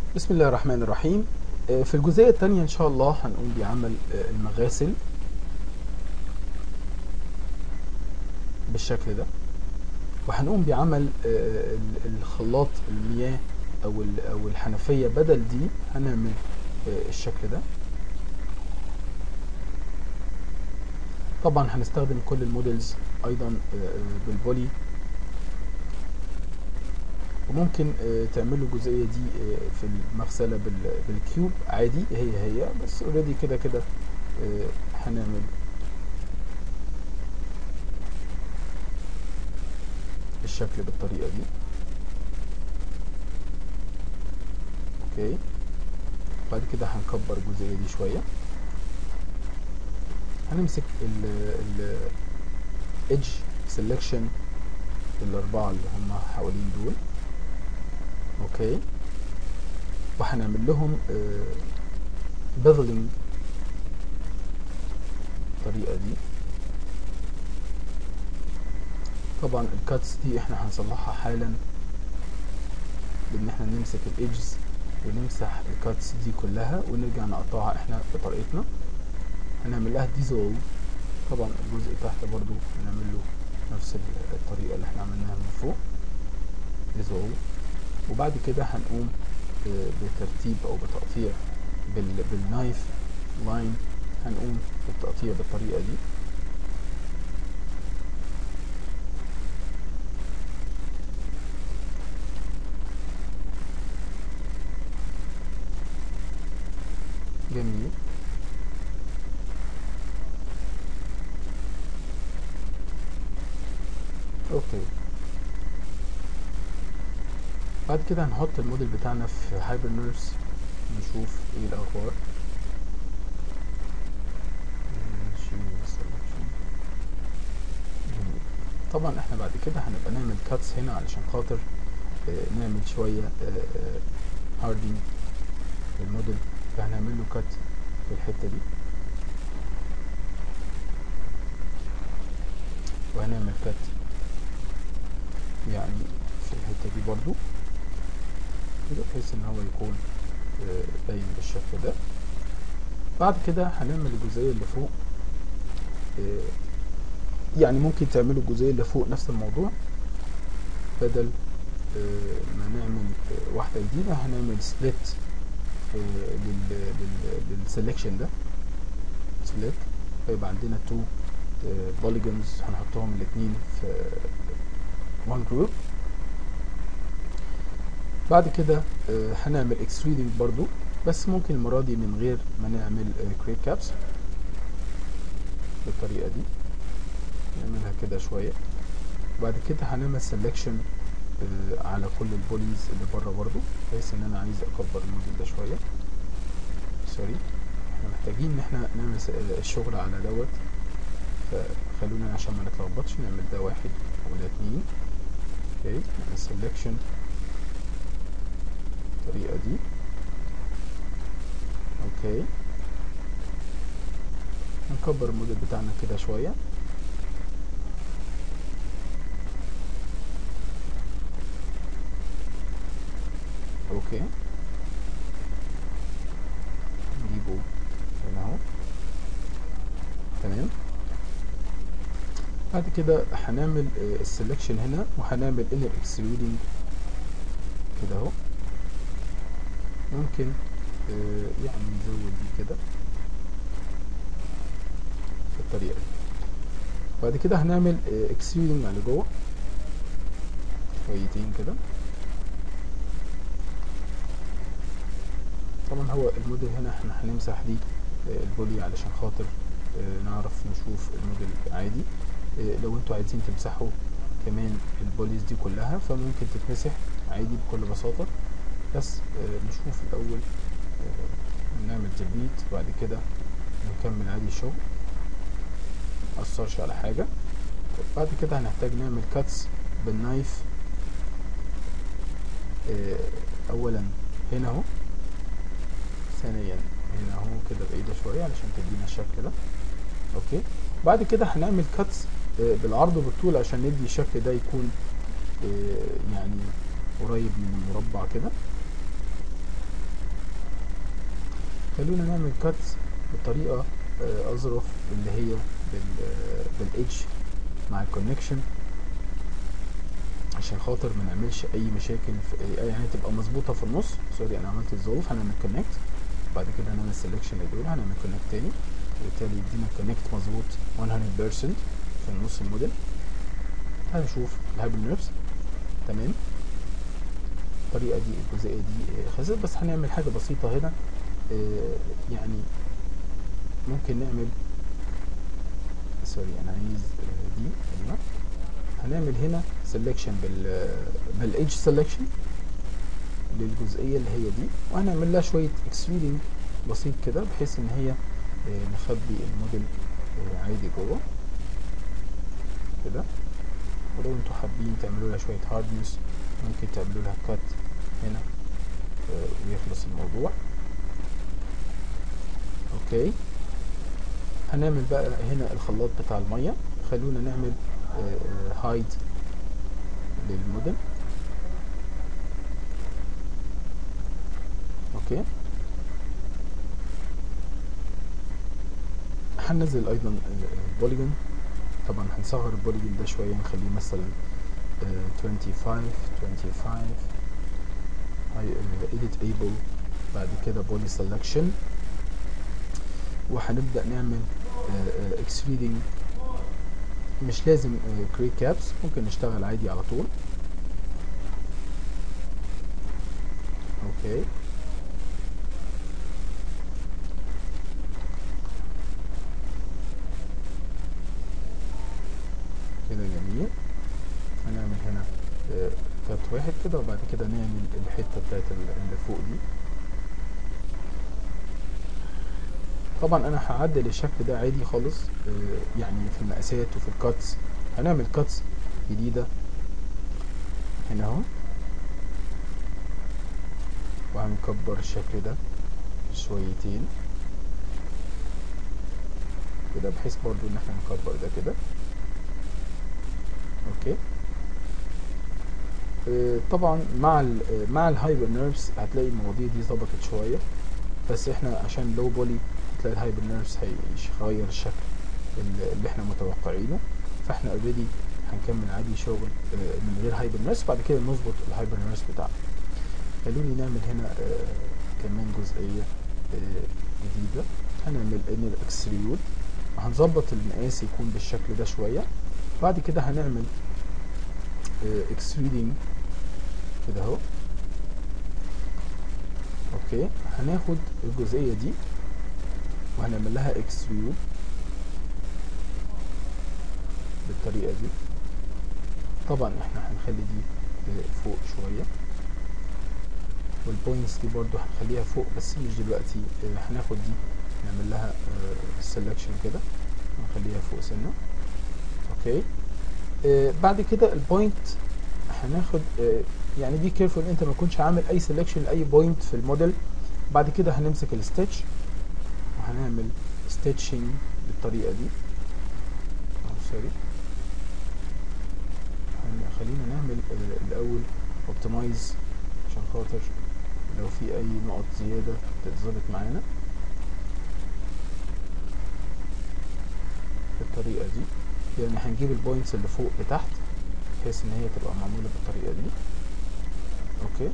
بسم الله الرحمن الرحيم آه، في الجزئية الثانية إن شاء الله هنقوم بعمل آه، المغاسل بالشكل ده وهنقوم بعمل آه، ال- الخلاط المياه أو ال- أو الحنفية بدل دي هنعمل آه، الشكل ده طبعا هنستخدم كل الموديلز أيضا آه، آه، بالبولي وممكن آه، تعملوا الجزئيه دي آه، في المغسله بال- بالكيوب عادي هي هي بس اوريدي كده كده آه، هنعمل الشكل بالطريقه دي اوكي بعد كده هنكبر الجزئيه دي شويه هنمسك ال ال edge selection الاربعه اللي هم حوالين دول اوكي وهنعمل لهم بيفلنج الطريقه دي طبعا الكاتس دي احنا هنصلحها حالا بان احنا نمسك الايدجز ونمسح الكاتس دي كلها ونرجع نقطعها احنا بطريقتنا هنعمل لها ديزولف طبعا الجزء تحت برضو هنعمل له نفس الطريقه اللي احنا عملناها من فوق ديزولف وبعد كده هنقوم ب- بترتيب او بتقطيع بال بالنايف لاين هنقوم بالتقطيع بالطريقه دي جميل اوكي بعد كده هنحط الموديل بتاعنا في هايبر نيرس نشوف ايه الاخبار ماشي، selection. جميل. طبعا احنا بعد كده هنبقى نعمل كاتس هنا علشان خاطر آه، نعمل شوية هاردنج للموديل فهنعمل له كات في الحتة دي وهنعمل كات يعني في الحتة دي برضو كده بحيث ان هو يكون آه، باين بالشكل ده بعد كده هنعمل الجزئية اللي فوق آه، يعني ممكن تعملوا الجزئية اللي فوق نفس الموضوع بدل آه، ما نعمل آه، واحدة جديدة هنعمل سبليت للسلكشن ده سبليت فيبقى عندنا تو بوليجونز هنحطهم الاثنين في وان جروب بعد كده آه، هنعمل اكسترودنج برضو بس ممكن المرة دي من غير ما نعمل كريت كابس بالطريقة دي نعملها كده شوية بعد كده هنعمل سelection آه، على كل البوليز اللي بره برضو بحيث ان انا عايز اكبر الموديل ده شوية سوري احنا محتاجين ان احنا نعمل س- آه، الشغل على دوت فخلونا عشان ما نتلخبطش نعمل ده واحد وده اتنين اوكي نعمل سelection الطريقة دي اوكي نكبر الموديل بتاعنا كده شوية اوكي نجيبه هنا اهو تمام بعد كده هنعمل السلكشن هنا وهنعمل inner extruding كده اهو ممكن آه، يعني نزود دي كده بالطريقة دي بعد كده هنعمل extruding على جوه شويتين كده طبعا هو الموديل هنا احنا هنمسح دي آه، البولي علشان خاطر آه، نعرف نشوف الموديل عادي آه، لو انتوا عايزين تمسحوا كمان البوليز دي كلها فممكن تتمسح عادي بكل بساطة بس آه، نشوف الأول آه، نعمل ديليت بعد كده نكمل عادي الشغل مأثرش على حاجة بعد كده هنحتاج نعمل كاتس بالنايف آه، أولا هنا اهو ثانيا هنا اهو كده بعيدة شوية علشان تدينا الشكل ده اوكي بعد كده هنعمل كاتس بالعرض وبالطول عشان ندي الشكل ده يكون آه، يعني قريب من المربع كده خلونا نعمل كات بطريقه آه، اظرف اللي هي بال بالايدج مع الكونكشن عشان خاطر ما نعملش اي مشاكل في يعني تبقى مظبوطه في النص سوري انا عملت الظروف هنعمل كونكت بعد كده هنعمل سelection لدول هنعمل كونكت تاني وبالتالي يدينا كونكت مظبوط 100% في النص الموديل هنشوف الهايبر نيرفز تمام الطريقه دي الجزئيه دي آه، خلصت بس هنعمل حاجه بسيطه هنا آه، يعني ممكن نعمل سوري انا عايز آه، دي ايوه هنعمل هنا سelection بال بالايدج سelection للجزئيه اللي هي دي وهنعمل لها شويه اكسترودنج بسيط كده بحيث ان هي آه، نخبي الموديل آه، عادي جوه كده ولو انتوا حابين تعملوا لها شويه هاردنس ممكن تعملوا لها كات هنا آه، ويخلص الموضوع اوكي هنعمل بقى هنا الخلاط بتاع الميه خلونا نعمل هايد للموديل اوكي هننزل ايضا البوليجون طبعا هنصغر البوليجون ده شويه نخليه مثلا آه، 25 25 هاي edit able بعد كده بولي سelection وهنبدا نعمل اكسريدنج مش لازم كريت كابس ممكن نشتغل عادي على طول اوكي كده جميل هنعمل هنا آه، كات واحد كده وبعد كده نعمل الحته بتاعت ال- اللي فوق دي طبعا انا هعدل الشكل ده عادي خالص آه، يعني في المقاسات وفي الكاتس هنعمل كاتس جديده هنا اهو وهنكبر الشكل ده شويتين كده بحيث برضو ان احنا نكبر ده كده اوكي آه، طبعا مع ال مع الهايبر نيرفز هتلاقي المواضيع دي ظبطت شويه بس احنا عشان لو بولي تلاقي الهايبر نيرفز هيغير الشكل اللي اللي احنا متوقعينه فاحنا اوريدي هنكمل عادي شغل آه، من غير هايبر نيرفز بعد كده نظبط الهايبر نيرفز بتاعنا خلوني نعمل هنا آه، كمان جزئيه آه، جديده هنعمل انر اكستريود هنظبط المقاس يكون بالشكل ده شويه بعد كده هنعمل اكسترودنج كده اهو اوكي هناخد الجزئيه دي وهنعمل لها اكسترود بالطريقه دي طبعا احنا هنخلي دي آه، فوق شويه والبوينتس دي برضو هنخليها فوق بس مش دلوقتي آه، هناخد دي نعمل لها سelection كده ونخليها فوق سنه اوكي آه بعد كده البوينت هناخد آه يعني بي كيرفول انت ما تكونش عامل اي سelection لاي بوينت في الموديل بعد كده هنمسك الستitch وهنعمل stitching بالطريقه دي اه سوري هن- خلينا نعمل آه الاول اوبتمايز عشان خاطر لو في اي نقط زياده تتظبط معانا بالطريقه دي يعني هنجيب البوينتس اللي فوق لتحت بحيث ان هي تبقى معموله بالطريقه دي اوكي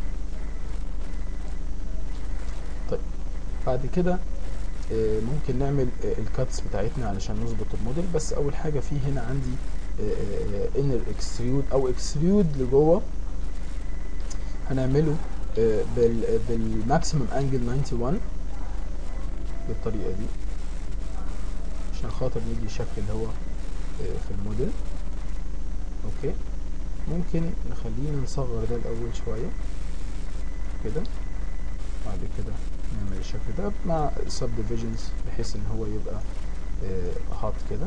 طيب بعد كده آه، ممكن نعمل آه، الكاتس بتاعتنا علشان نظبط الموديل بس اول حاجه في هنا عندي انر اكستريود او اكستريود لجوه هنعمله آه، بال بالماكسيمم انجل 91 بالطريقه دي عشان خاطر ندي الشكل اللي هو آه، في الموديل اوكي ممكن نخلينا نصغر ده الاول شويه كده بعد كده نعمل الشكل ده مع سب ديفيجنز بحيث ان هو يبقى هات كده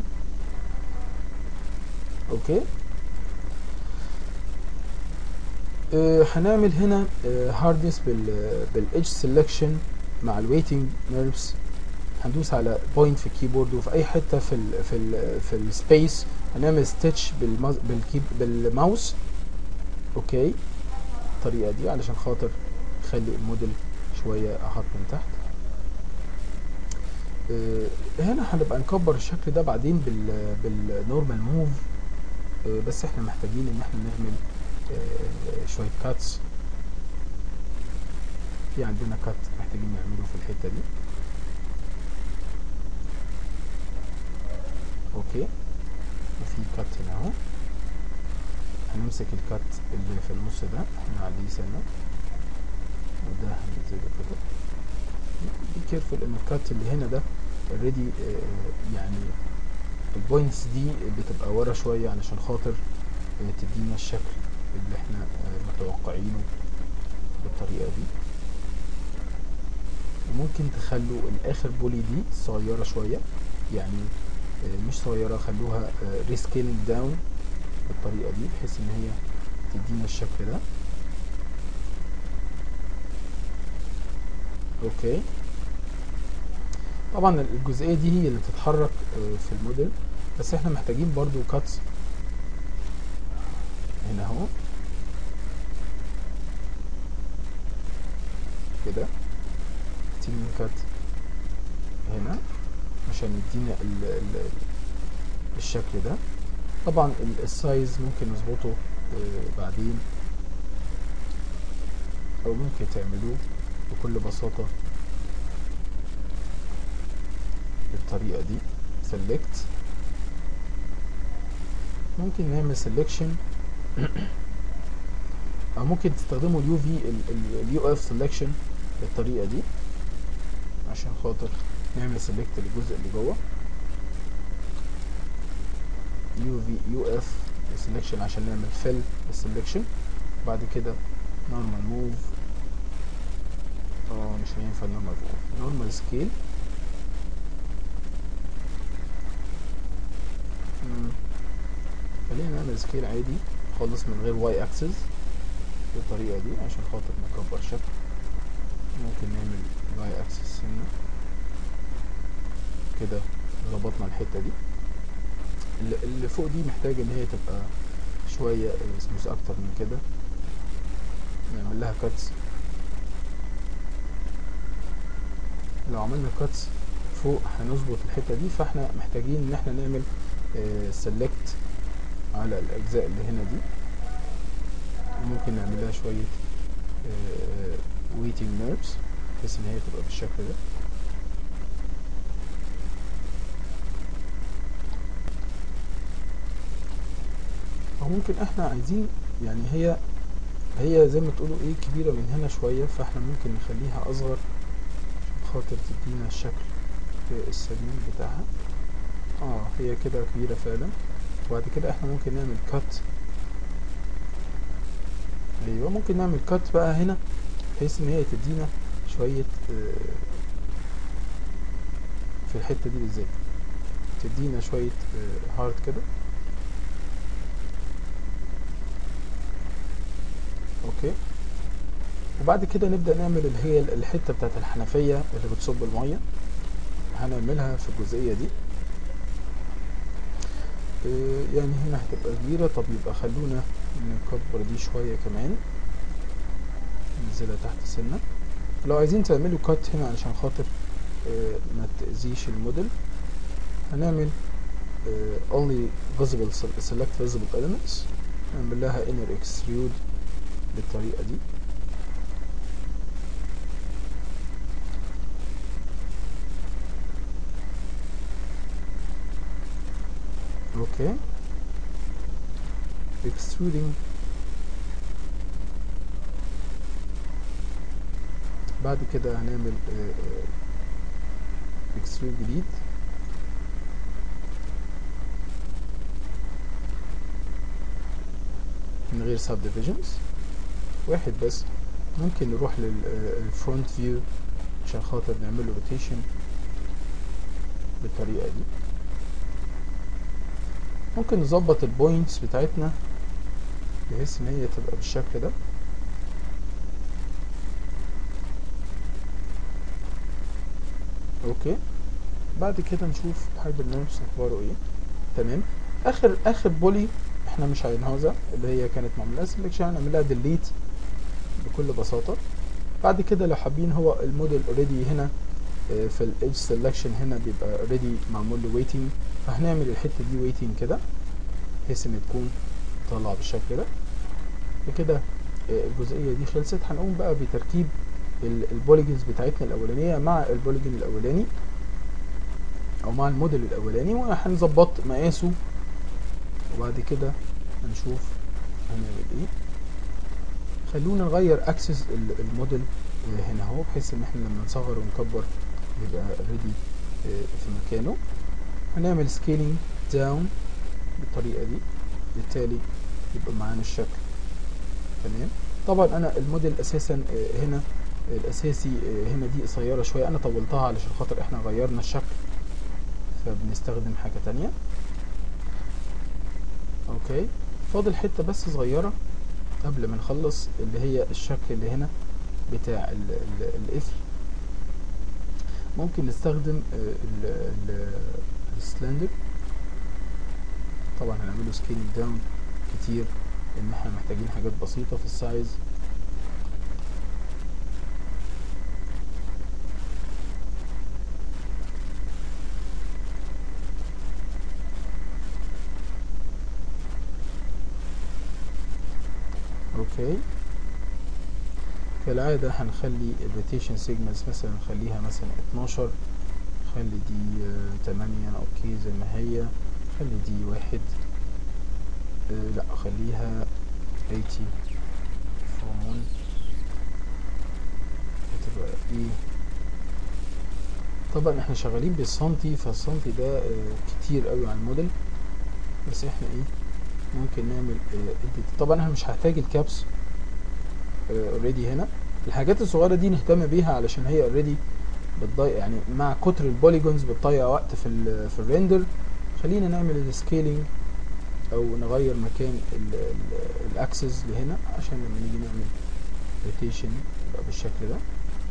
اوكي آه، هنعمل هنا هاردنس بال بالايدج سelection مع الويتنج نيرفز هندوس على بوينت في الكيبورد وفي اي حته في ال في ال في السبيس هنعمل ستيتش بالكيب بالماوس اوكي الطريقه دي علشان خاطر نخلي الموديل شويه احط من تحت آه، هنا هنبقى نكبر الشكل ده بعدين بال بالنورمال موف بس احنا محتاجين ان احنا نعمل آه، شويه كاتس في عندنا كات محتاجين نعمله في الحته دي اوكي وفي كات هنا اهو هنمسك الكات اللي في النص ده هنعليه سنه وده هننزله كده بي كيرفول ان الكات اللي هنا ده اوريدي يعني البوينتس دي بتبقى ورا شويه علشان خاطر آه، تدينا الشكل اللي احنا آه، متوقعينه بالطريقه دي وممكن تخلوا الاخر بولي دي صغيره شويه يعني آه، مش صغيره خلوها ريسكيلينج داون بالطريقه دي بحيث ان هي تدينا الشكل ده اوكي طبعا الجزئيه دي هي اللي بتتحرك آه، في الموديل بس احنا محتاجين برضو كاتس هنا اهو كده تيم كات هنا عشان يدينا ال ال الشكل ده طبعا ال- السايز ممكن نظبطه آه، بعدين او ممكن تعملوه بكل بساطة بالطريقة دي select ممكن نعمل selection او ممكن تستخدموا اليو في اليو اف selection بالطريقة دي عشان خاطر نعمل select للجزء اللي جوه يو في يو اف selection عشان نعمل fill السلكشن بعد كده normal move اه مش هينفع نورمال موف نورمال سكيل خلينا نعمل سكيل عادي خالص من غير واي اكسس بالطريقة دي عشان خاطر نكبر شكل ممكن نعمل واي اكسس هنا كده ظبطنا الحتة دي اللي- اللي فوق دي محتاج ان هي تبقى شوية سموث اكتر من كده نعمل لها كاتس لو عملنا كاتس فوق هنظبط الحته دي فاحنا محتاجين ان احنا نعمل سيلكت على الاجزاء اللي هنا دي ممكن نعمل لها شويه ويتنج نيرفز بحيث ان هي تبقى بالشكل ده او ممكن احنا عايزين يعني هي هي زي ما تقولوا ايه كبيره من هنا شويه فاحنا ممكن نخليها اصغر خاطر تدينا الشكل السليم بتاعها اه هي كده كبيرة فعلا وبعد كده احنا ممكن نعمل كات ايوه ممكن نعمل كات بقى هنا بحيث ان هي تدينا شوية آه، في الحتة دي بالذات تدينا شوية هارد كده اوكي وبعد كده نبدأ نعمل اللي هي الحتة بتاعت الحنفية اللي بتصب المية هنعملها في الجزئية دي آه، يعني هنا هتبقى كبيرة طب يبقى خلونا نكبر دي شوية كمان ننزلها تحت سنة لو عايزين تعملوا كات هنا علشان خاطر آه، ما تأذيش الموديل هنعمل آه، only visible sel- select visible elements نعمل لها inner extrude بالطريقة دي اوكي extruding بعد كده هنعمل آه، آه، extrude جديد من غير subdivisions واحد بس ممكن نروح للفرونت فيو عشان خاطر نعمل له روتيشن بالطريقة دي ممكن نظبط البوينتس بتاعتنا بحيث ان هي تبقى بالشكل ده اوكي بعد كده نشوف هايبرنيرفز اخباره ايه تمام اخر اخر بولي احنا مش عايزينها اللي هي كانت معموله سelection هنعملها ديليت بكل بساطه بعد كده لو حابين هو الموديل اوريدي هنا آه، في الايدج سelection هنا بيبقى اوريدي معمول له ويتنج فهنعمل الحته دي ويتنج كده بحيث ان تكون طالعه بالشكل ده بكده آه، الجزئيه دي خلصت هنقوم بقى بتركيب البوليجنز بتاعتنا الاولانيه مع البوليجن الاولاني او مع الموديل الاولاني وهنظبط مقاسه وبعد كده هنشوف هنعمل ايه خلونا نغير اكسس الموديل آه، هنا اهو بحيث ان احنا لما نصغر ونكبر يبقى اوريدي في مكانه هنعمل سكيلينج داون بالطريقه دي بالتالي يبقى معانا الشكل تمام طبعا انا الموديل اساسا آه، هنا الاساسي آه، هنا دي قصيره شويه انا طولتها علشان خاطر احنا غيرنا الشكل فبنستخدم حاجه تانية اوكي فاضل حته بس صغيره قبل ما نخلص اللي هي الشكل اللي هنا بتاع ال- ال- القفل ممكن نستخدم آه، ال- ال- السلندر طبعا هنعمله سكيلينج داون كتير ان احنا محتاجين حاجات بسيطة في السايز اوكي كالعادة هنخلي الروتيشن سيجمنتس مثلا نخليها مثلا 12 خلي دي آه، 8 اوكي زي ما هي خلي دي واحد آه، لا خليها 80 from 1 هتبقى ايه طبعا احنا شغالين بالسنتي فالسنتي ده آه، كتير قوي على الموديل بس احنا ايه ممكن نعمل edit طبعا انا مش هحتاج الكابس اوريدي هنا الحاجات الصغيره دي نهتم بيها علشان هي اوريدي بتضيع يعني مع كتر البوليجونز بتضيع وقت في ال في الريندر خلينا نعمل السكيلينج او نغير مكان الاكسس لهنا عشان لما نيجي نعمل روتيشن يبقى بالشكل ده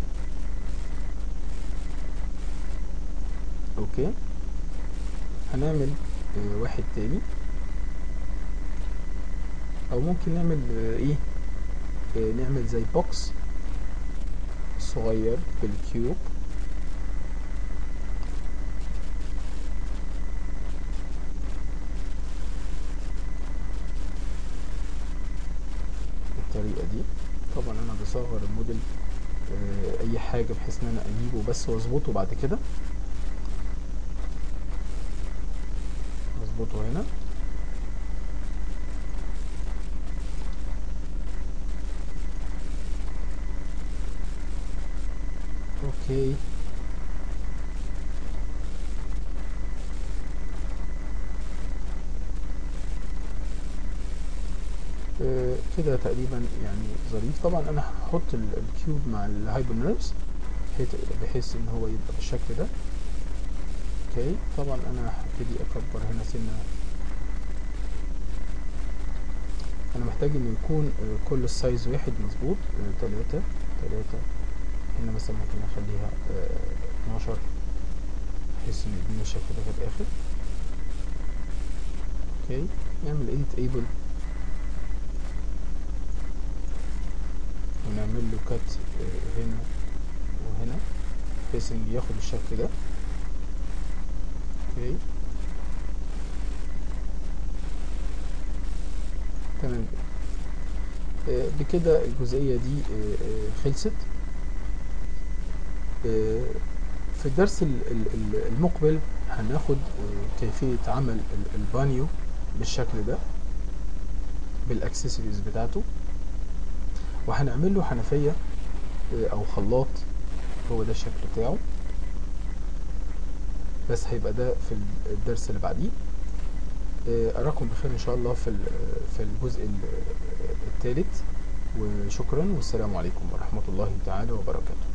اوكي هنعمل آه، واحد تاني او ممكن نعمل آه، ايه آه، نعمل زي بوكس صغير بالكيوب بالطريقة دي طبعا انا بصغر الموديل آه، اي حاجة بحيث ان انا اجيبه بس واظبطه بعد كده اظبطه هنا اوكي آه، كده تقريبا يعني ظريف طبعا انا هحط ال- الكيوب مع الهايبر نيرفز بحيث ان هو يبقى بالشكل ده اوكي طبعا انا هبتدي اكبر هنا سنه انا محتاج انه يكون آه، كل السايز واحد مظبوط آه، تلاتة تلاتة هنا مثلا ممكن اخليها آه، 12 بحيث ان يدينا الشكل ده في الاخر اوكي نعمل edit able ونعمل له كات هنا وهنا بحيث ان ياخد الشكل ده اوكي تمام آه، بكده الجزئية دي آه، آه، خلصت آه، في الدرس ال- ال- ال- المقبل هناخد آه، كيفية عمل ال- البانيو بالشكل ده بالاكسسوارز بتاعته وهنعمل له حنفية آه، او خلاط هو ده الشكل بتاعه بس هيبقى ده في الدرس اللي بعديه آه، أراكم بخير إن شاء الله في ال- في الجزء الثالث وشكرا والسلام عليكم ورحمة الله تعالى وبركاته